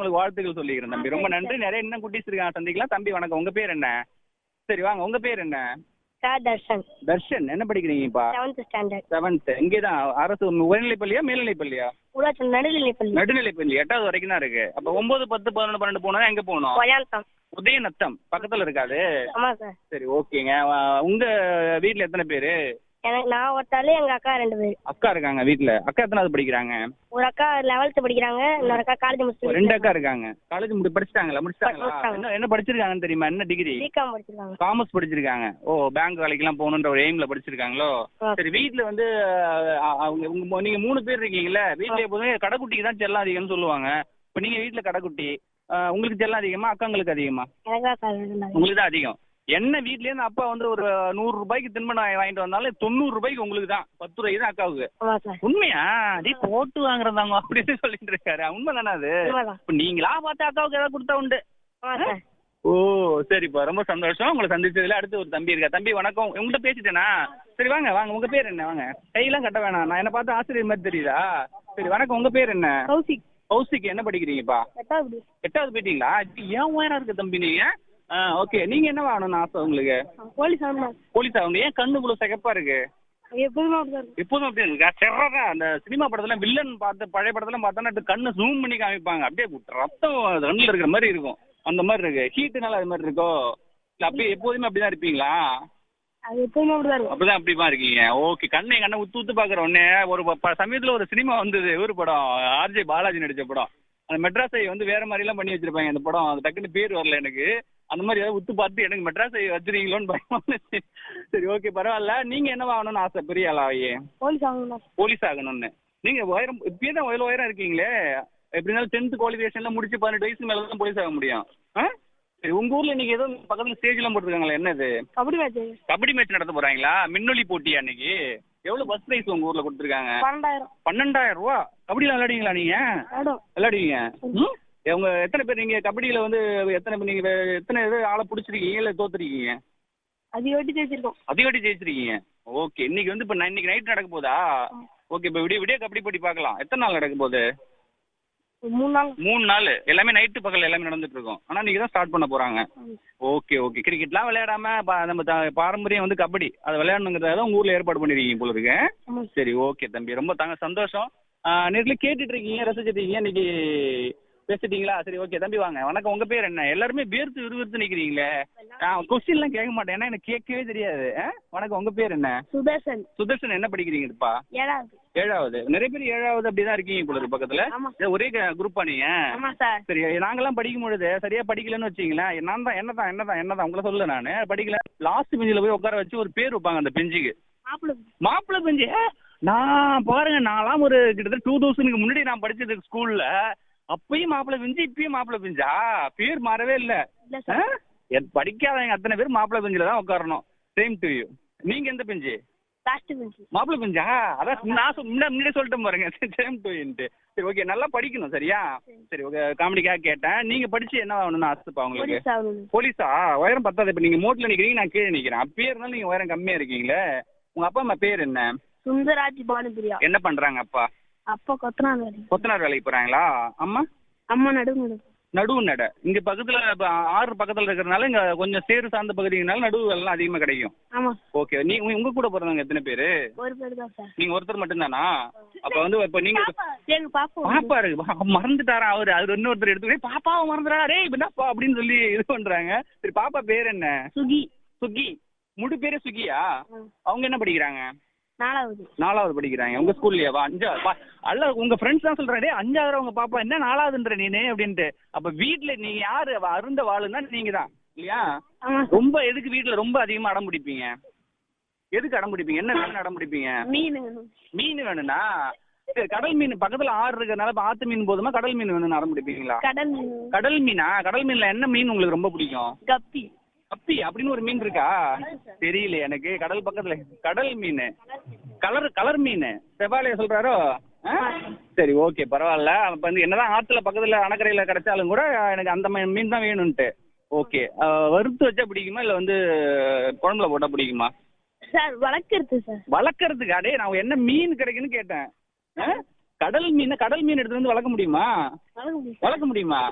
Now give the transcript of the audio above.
உங்களுக்கு வாழ்த்துக்கள் சொல்லிக்கிறேன் தம்பி ரொம்ப நன்றி நிறைய இன்னும் குட்டீஸ் இருக்காங்க சந்திக்கலாம் தம்பி வணக்கம் உங்க பேர் என்ன சரி வாங்க உங்க பேர் என்ன சார் தர்ஷன் தர்ஷன் என்ன படிக்கிறீங்கப்பா செவன்த் ஸ்டாண்டர்ட் செவன்த் இங்கே தான் அரசு உயர்நிலை பள்ளியா மேல்நிலை பள்ளியா ஊராட்சி நடுநிலைப்பள்ளி நடுநிலை பள்ளி எட்டாவது வரைக்கும் தான் இருக்கு அப்ப ஒன்பது பத்து பதினொன்று பன்னெண்டு போனா எங்க போகணும் ஒயாந்தம் உதயநத்தம் பக்கத்துல இருக்காது ஆமா சார் சரி ஓகேங்க வா- உங்க வீட்ல எத்தனை பேரு எனக்கு நான் ஒருத்தாளு எங்க அக்கா ரெண்டு பேர் அக்கா இருக்காங்க வீட்ல அக்கா எத்தனாவது படிக்கிறாங்க ஒரு அக்கா லெவல்த் படிக்கிறாங்க இன்னொரு அக்கா காலேஜ் ஒரு முடிச்சு ரெண்டு அக்கா இருக்காங்க காலேஜ் முடி படிச்சிட்டாங்களா முடிச்சிட்டாங்களா முடிச்சிட்டாங்க. என்ன என்ன படிச்சிருக்காங்கன்னு தெரியுமா என்ன டிகிரி பிகாம் படிச்சிருக்காங்க காமர்ஸ் படிச்சிருக்காங்க ஓ பேங்க் வேலைக்கெல்லாம் போகணுன்ற ஒரு எய்ம்ல படிச்சிருக்காங்களோ ஆ. சரி வீட்ல வந்து அஹ், அவங்க உங்க மு- நீங்க மூணு பேர் இருக்கீங்கல்ல வீட்ல எப்போதுமே கடைக்குட்டிக்கு தான் செல்லம் அதிகம்னு சொல்லுவாங்க இப்போ நீங்க வீட்ல கடைக்குட்டி அஹ், உங்களுக்கு செல்லம் அதிகமா அக்காங்களுக்கு அதிகமா எனக்கு தான் சார் இருந்தாங்க உங்களுக்கு தான் அதிகம் என்ன வீட்ல இருந்து அப்பா வந்து ஒரு நூறு ரூபாய்க்கு தின்பண்டம் வாங்கி- வாங்கிட்டு வந்தாலும் தொண்ணூறு ரூபாய்க்கு உங்களுக்கு தான் பத்து ரூபாய்க்கு தான் அக்காவுக்கு ஆமா சார் உண்மையா டீ போட்டு வாங்குறதாங்க அப்படின்னு சொல்லிட்டு இருக்காரு உண்மை தானே அது உண்மைதான் இப்ப நீங்களா பார்த்து அக்காவுக்கு ஏதாவது கொடுத்தா உண்டு ஆமா சார் ஓ சரிப்பா ரொம்ப சந்தோஷம் உங்களை சந்திச்சதுல அடுத்து ஒரு தம்பி இருக்கா தம்பி வணக்கம் உங்கள்கிட்ட பேசிட்டேனா சரி வாங்க வாங்க உங்க பேர் என்ன வாங்க கையெல்லாம் கட்ட வேணாம் நான் என்ன பார்த்து ஆசிரியர் மாதிரி தெரியுதா சரி வணக்கம் உங்க பேர் என்ன கௌசிக் கௌசிக் என்ன படிக்கிறீங்கப்பா எட்டாவது எட்டாவது போயிட்டீங்களா இது ஏன் உயரம் இருக்கு தம்பி நீங்க ஆ ஓகே நீங்க என்ன ஆகணும்னு ஆசை உங்களுக்கு போலீஸ் ஆகணும் போலீஸ் ஆகணும் ஏன் கண்ணு இவ்வளவு சிகப்பா இருக்கு எப்போதுமே அப்படிதான் எப்போதும் அப்படி இருக்கா செர்றா அந்த சினிமா படத்துல வில்லன் பார்த்து பழைய படத்துல பார்த்தோன்னா அப்படியே கண்ணு ஜூம் பண்ணி காமிப்பாங்க அப்படியே ரத்தம் கண்ணில் இருக்கிற மாதிரி இருக்கும் அந்த மாதிரி இருக்கு ஹீட்டுனால அது மாதிரி இருக்கோ இல்ல அப்படியே எப்போதுமே அப்படிதான் இருப்பீங்களா அது எப்போதுமே அப்படிதான் இருக்கும் அப்படிதான் அப்படிமா இருக்கீங்க ஓகே கண்ணை கண்ணை உத்து உத்து பாக்குற உடனே ஒரு ப- சமயத்துல ஒரு சினிமா வந்தது ஒரு படம் ஆர்ஜே பாலாஜி நடிச்ச படம் அந்த மெட்ராஸை வந்து வேற மாதிரி எல்லாம் பண்ணி வச்சிருப்பாங்க அந்த படம் அது டக்குன்னு பேர் வரல எனக்கு அந்த மாதிரி ஏதாவது உத்து பார்த்து எனக்கு மெட்ராஸை வச்சிருக்கீங்களோன்னு பயமா இருந்துச்சு. சரி ஓகே பரவாயில்ல நீங்க என்ன ஆகணும்னு ஆசை பெரிய ஆளாவே போலீஸ் ஆகணும் போலீஸ் ஆகணும்னு நீங்க உயரம் இப்பயே தான் உயரம் உயரம் இருக்கீங்களே எப்படி இருந்தாலும் டென்த் குவாலிஃபிகேஷன்ல முடிச்சு பதினெட்டு வயசு மேல தான் போலீஸ் ஆக முடியும் ஆ? சரி உங்க ஊர்ல இன்னைக்கு ஏதோ பக்கத்துல ஸ்டேஜ் எல்லாம் போட்டுருக்காங்களா என்னது கபடி மேட்ச் கபடி மேட்ச் நடத்த போறாங்களா மின்னொலி போட்டியா அன்னைக்கு எவ்வளவு ஃபர்ஸ்ட் பிரைஸ் உங்க ஊர்ல கொடுத்துருக்காங்க பன்னெண்டாயிரம் பன்னெண்டாயிரம் ரூபா கபடிலாம் விளையாடுவீங்களா நீங்க ஆடும் விளையாடுவீங்க ம்? உங்க எத்தனை பேர் நீங்க கபடியில வந்து எத்தனை பேர் நீங்க வே- எத்தனை இது ஆளை பிடிச்சிருக்கீங்க இல்ல தோத்துருக்கீங்க அது வெட்டி தேய்ச்சிருக்கோம் அதிகடி ஜெயிச்சிருக்கீங்க ஓகே இன்னைக்கு வந்து இப்ப இன்னைக்கு நைட் நடக்க போதா ஓகே இப்ப விடிய விடிய கபடி போட்டி பார்க்கலாம் எத்தனை நாள் நடக்க போகுது ஒரு மூணு நாள் மூணு நாள் எல்லாமே நைட்டு பகல் எல்லாமே நடந்துட்டு இருக்கும் ஆனா நீங்க தான் ஸ்டார்ட் பண்ண போறாங்க ஓகே ஓகே கிரிக்கெட்லாம் விளையாடாம பா- நம்ம த- பாரம்பரியம் வந்து கபடி அதை விளையாடணுங்கிறத உங்க ஊர்ல ஏற்பாடு பண்ணிருக்கீங்க போல இருக்கு ஆமா சரி ஓகே தம்பி ரொம்ப தாங்க சந்தோஷம் நேரில் கேட்டுட்டு இருக்கீங்க ரசிச்சிட்டு இருக்கீங்க இன்னைக்கு பேசிட்டீங்களா சரி ஓகே தம்பி வாங்க வணக்கம் உங்க பேர் என்ன எல்லாருமே பேர்த்து விறுவிறுத்து நிக்கிறீங்களே கொஸ்டின்லாம் கேட்க மாட்டேன் ஏன்னா எனக்கு கேட்கவே தெரியாது ஆ? வணக்கம் உங்க பேர் என்ன சுதர்சன் சுதர்ஷன் என்ன படிக்கிறீங்கப்பா ஏழாவது ஏழாவது நிறைய பேர் ஏழாவது அப்படிதான் இருக்கீங்க போல இருக்கு பக்கத்துல ஆமா ஏ, ஒரே குரூப்பா நீங்க ஆமா சார் சரி நாங்கெல்லாம் படிக்கும் பொழுது சரியா படிக்கலன்னு வச்சீங்களேன் நான் தான் என்னதான் என்னதான் என்னதான் உங்களை சொல்ல நான் படிக்கல லாஸ்ட் பெஞ்சில் போய் உட்கார வச்சு ஒரு பேர் வைப்பாங்க அந்த பெஞ்சுக்கு மாப்பிள்ளை மாப்பிள்ளை பெஞ்சு நான் பாருங்க நான்லாம் ஒரு கிட்டத்தட்ட டூ தௌசண்ட்க்கு முன்னாடி நான் படிச்சது ஸ்கூல்ல அப்பயும் மாப்பிள்ளை பெஞ்சு இப்பயும் மாப்பிள்ளை பெஞ்சா பேர் மாறவே இல்ல இல்ல ஆ? சார் என் படிக்காதவங்க அத்தனை பேர் மாப்பிள்ளை பெஞ்சில தான் உட்காரணும் சேம் டு யூ நீங்க எந்த பெஞ்சு லாஸ்ட் பெஞ்ச் மாப்பிள்ளை பெஞ்சா அதான் நான் சொ- முன்ன- முன்னாடியே சொல்லிட்டேன் பாருங்க சேம் டு யூன்ட்டு சரி ஓகே நல்லா படிக்கணும் சரியா சரி ஓகே காமெடிக்காக கேட்டேன் நீங்க படிச்சு என்ன ஆகணும்னு ஆசைப்பா உங்களுக்கு போலீஸ் ஆகணும் போலீஸா உயரம் பத்தாது இப்போ நீங்க மோட்ல நிக்கிறீங்க நான் கீழே நிக்கிறேன் அப்பயே இருந்தாலும் நீங்க உயரம் கம்மியா இருக்கீங்களே உங்க அப்பா அம்மா பேர் என்ன சுந்தராஜ் பானுபிரியா என்ன பண்றாங்க அப்பா அப்பா கொத்தனார் வேலை கொத்தனார் வேலைக்கு போறாங்களா அம்மா அம்மா நடுவு நடுவு நடுவு நட இங்க பக்கத்துல இப்ப ஆறு பக்கத்துல இருக்கிறதுனால இங்க கொஞ்சம் சேறு சார்ந்த பகுதினால நடுவு வேலைலாம் அதிகமா கிடைக்கும் ஆமா ஓகே நீ உங்க உங்க கூட பிறந்தவங்க எத்தனை பேரு ஒரு பேர் தான் சார் நீங்க ஒருத்தர் மட்டும்தானா அப்ப வந்து இப்ப நீங்க எங்க பாப்பா பாப்பா இருக்கு பா- மறந்துட்டாரா அவரு அவர் இன்னொருத்தர் எடுத்து பாப்பாவை மறந்துடா டேய் என்னப்பா அப்படின்னு சொல்லி இது பண்றாங்க சரி பாப்பா பேர் என்ன சுகி சுகி முழு பேரு சுகியா ம். அவங்க என்ன படிக்கிறாங்க நாலாவது நாலாவது படிக்கிறாங்க உங்க ஸ்கூல்லயாவா அஞ்சாவது பா- அல்ல உங்க ஃப்ரெண்ட்ஸ் தான் சொல்றாங்க டேய் அஞ்சாவது உங்க பாப்பா என்ன நாலாவதுன்ற நீனு அப்படின்ட்டு அப்ப வீட்ல நீங்க யாரு அவ அருந்த வாளுன்னா நீங்க தான் இல்லையா ஆமா ரொம்ப எதுக்கு வீட்ல ரொம்ப அதிகமா அடம் பிடிப்பீங்க எதுக்கு அடம் பிடிப்பீங்க என்ன வேணும் அடம் பிடிப்பீங்க மீன் மீன் வேணும்னா சரி கடல் மீன் பக்கத்துல ஆறு இருக்கிறதுனால இப்ப ஆத்து மீன் போதுமா கடல் மீன் வேணும்னு அடம் பிடிப்பீங்களா கடல் மீன் கடல் மீனா கடல் மீன்ல என்ன மீன் உங்களுக்கு ரொம்ப பிடிக்கும் கப்பி அப்பி அப்படின்னு ஒரு மீன் இருக்கா தெரியல எனக்கு கடல் பக்கத்துல கடல் மீன் கலர் கலர் மீன் செவ்வாழைய சொல்றாரோ ஆ? சரி ஓகே பரவாயில்ல அப்ப வந்து என்னதான் ஆத்துல பக்கத்துல அணக்கரையில கிடைச்சாலும் கூட எனக்கு அந்த மீ- மீன் தான் வேணும்ட்டு ஓகே வறுத்து வச்சா பிடிக்குமா இல்ல வந்து குழம்புல போட்டா பிடிக்குமா சார் வளர்க்கறது சார் வளர்க்கறதுக்கு அடே நான் என்ன மீன் கிடைக்குன்னு கேட்டேன் ஆ? கடல் மீன் கடல் மீன் எடுத்து வந்து வளர்க்க முடியுமா வளர்க்க முடியும் வளர்க்க முடியுமா